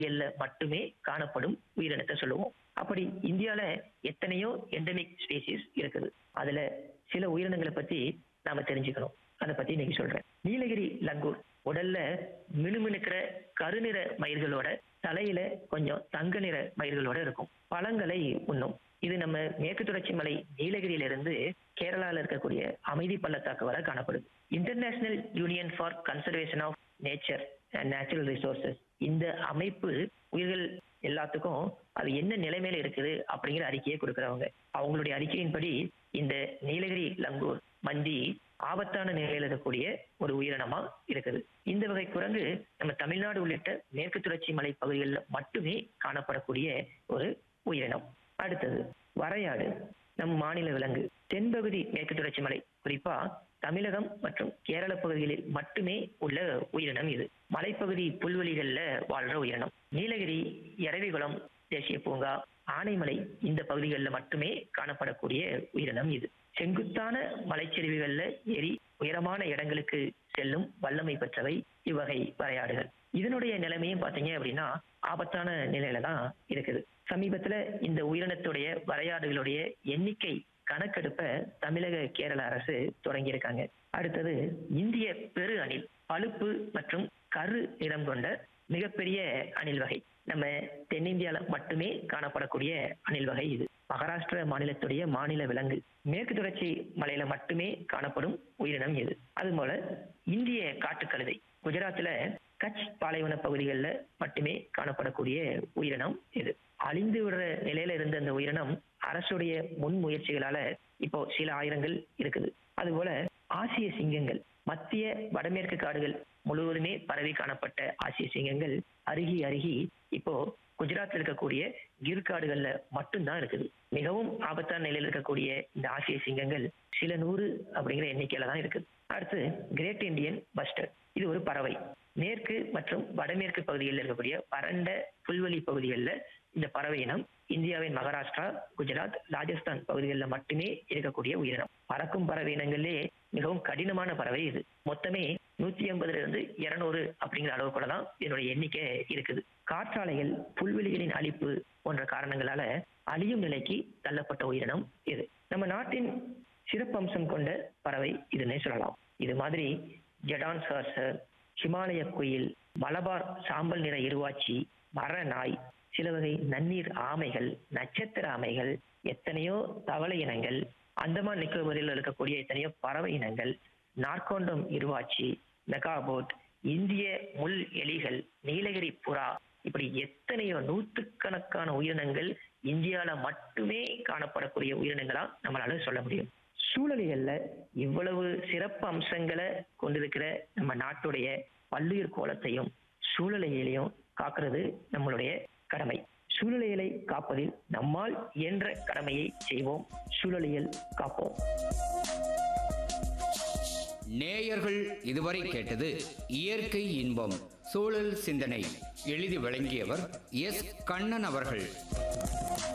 எல்ல மட்டுமே காணப்படும் உயிரினத்தை சொல்லுவோம் அப்படி இந்தியால எத்தனையோ எண்டமிக் ஸ்பீசிஸ் இருக்குது அதுல சில உயிரினங்களை பத்தி நாம தெரிஞ்சுக்கணும் அதை பத்தி இன்னைக்கு சொல்றேன் நீலகிரி லங்கூர் உடல்ல மினுமினுக்கிற கருநிற மயிர்களோட தலையில கொஞ்சம் தங்க நிற மயிர்களோட இருக்கும் பழங்களை உண்ணும் இது நம்ம மேற்கு தொடர்ச்சி மலை நீலகிரியிலிருந்து கேரளால இருக்கக்கூடிய அமைதி பள்ளத்தாக்கு வரை காணப்படுது international union for conservation of nature and natural resources இந்த அமைப்பு உயிர்கள் எல்லாத்துக்கும் அது என்ன நிலைமையில இருக்குது அப்படிங்கிற அறிக்கையை கொடுக்குறவங்க அவங்களுடைய அறிக்கையின்படி இந்த நீலகிரி லங்கூர் மந்தி ஆபத்தான நிலையில இருக்கக்கூடிய ஒரு உயிரினமா இருக்குது இந்த வகை குரங்கு நம்ம தமிழ்நாடு உள்ளிட்ட மேற்கு தொடர்ச்சி மலை பகுதிகளில் மட்டுமே காணப்படக்கூடிய ஒரு உயிரினம் அடுத்தது வரையாடு நம் மாநில விலங்கு தென்பகுதி மேற்கு தொடர்ச்சி மலை குறிப்பா தமிழகம் மற்றும் கேரள பகுதிகளில் மட்டுமே உள்ள உயிரினம் இது மலைப்பகுதி புல்வெளிகள்ல வாழ்ற உயிரினம் நீலகிரி எரவிகுளம் தேசிய பூங்கா ஆனைமலை இந்த பகுதிகளில் மட்டுமே காணப்படக்கூடிய உயிரினம் இது செங்குத்தான மலைச்சரிவுகள்ல ஏறி உயரமான இடங்களுக்கு செல்லும் வல்லமை பெற்றவை இவ்வகை வரையாடுகள் இதனுடைய நிலைமையும் பாத்தீங்க அப்படின்னா ஆபத்தான நிலையில தான் இருக்குது சமீபத்துல இந்த உயிரினத்துடைய வரையாடுகளுடைய எண்ணிக்கை கணக்கெடுப்ப தமிழக கேரள அரசு தொடங்கியிருக்காங்க அடுத்தது இந்திய பெரு அணில் பழுப்பு மற்றும் கரு நிறம் கொண்ட மிகப்பெரிய அணில் வகை நம்ம தென்னிந்தியால மட்டுமே காணப்படக்கூடிய அணில் வகை இது மகாராஷ்டிர மாநிலத்துடைய மாநில விலங்கு மேற்கு தொடர்ச்சி மலையில மட்டுமே காணப்படும் உயிரினம் இது அதுபோல இந்திய காட்டுக்கழுதை குஜராத்ல கட்ச் பாலைவன பகுதிகளில் மட்டுமே காணப்படக்கூடிய உயிரினம் இது அழிந்து விடுற நிலையில இருந்த அந்த உயிரினம் அரசுடைய முன் முயற்சிகளால இப்போ சில ஆயிரங்கள் இருக்குது அதுபோல ஆசிய சிங்கங்கள் மத்திய வடமேற்கு காடுகள் முழுவதுமே பரவி காணப்பட்ட ஆசிய சிங்கங்கள் அருகி அருகி இப்போ குஜராத்ல இருக்கக்கூடிய கிர் காடுகள்ல மட்டும்தான் இருக்குது மிகவும் ஆபத்தான நிலையில் இருக்கக்கூடிய இந்த ஆசிய சிங்கங்கள் சில நூறு அப்படிங்கிற எண்ணிக்கையில தான் இருக்குது அடுத்து கிரேட் இண்டியன் பஸ்டர் இது ஒரு பறவை மேற்கு மற்றும் வடமேற்கு பகுதிகளில் இருக்கக்கூடிய வறண்ட புல்வெளி பகுதிகளில் இந்த பறவை இனம் இந்தியாவின் மகாராஷ்டிரா குஜராத் ராஜஸ்தான் பகுதிகளில் மட்டுமே இருக்கக்கூடிய உயிரினம் பறக்கும் பறவை இனங்களிலே மிகவும் கடினமான பறவை இது மொத்தமே நூத்தி ஐம்பதுல இருந்து இருநூறு அப்படிங்கிற அளவுக்குள்ள தான் இதனுடைய எண்ணிக்கை இருக்குது காற்றாலைகள் புல்வெளிகளின் அழிப்பு போன்ற காரணங்களால அழியும் நிலைக்கு தள்ளப்பட்ட உயிரினம் இது நம்ம நாட்டின் சிறப்பம்சம் கொண்ட பறவை இதுன்னே சொல்லலாம் இது மாதிரி ஜடான் சார்சர் ஹிமாலய குயில் மலபார் சாம்பல் நிற இருவாச்சி மர நாய் சில வகை நன்னீர் ஆமைகள் நட்சத்திர ஆமைகள் எத்தனையோ தவளை இனங்கள் அந்தமான் நிக்கோபரில் இருக்கக்கூடிய எத்தனையோ பறவை இனங்கள் நார்கோண்டம் இருவாச்சி மெகாபோட் இந்திய முள் எலிகள் நீலகிரி புறா இப்படி எத்தனையோ நூற்றுக்கணக்கான உயிரினங்கள் இந்தியால மட்டுமே காணப்படக்கூடிய உயிரினங்களா நம்மளால சொல்ல முடியும் சூழலியல்ல இவ்வளவு சிறப்பு அம்சங்களை கொண்டிருக்கிற நம்ம நாட்டுடைய பல்லுயிர் கோலத்தையும் சூழலியலையும் காக்கிறது நம்மளுடைய கடமை சூழலியலை காப்பதில் நம்மால் இயன்ற கடமையை செய்வோம் சூழலியல் காப்போம் நேயர்கள் இதுவரை கேட்டது இயற்கை இன்பம் சூழல் சிந்தனை எழுதி வழங்கியவர் எஸ் கண்ணன் அவர்கள்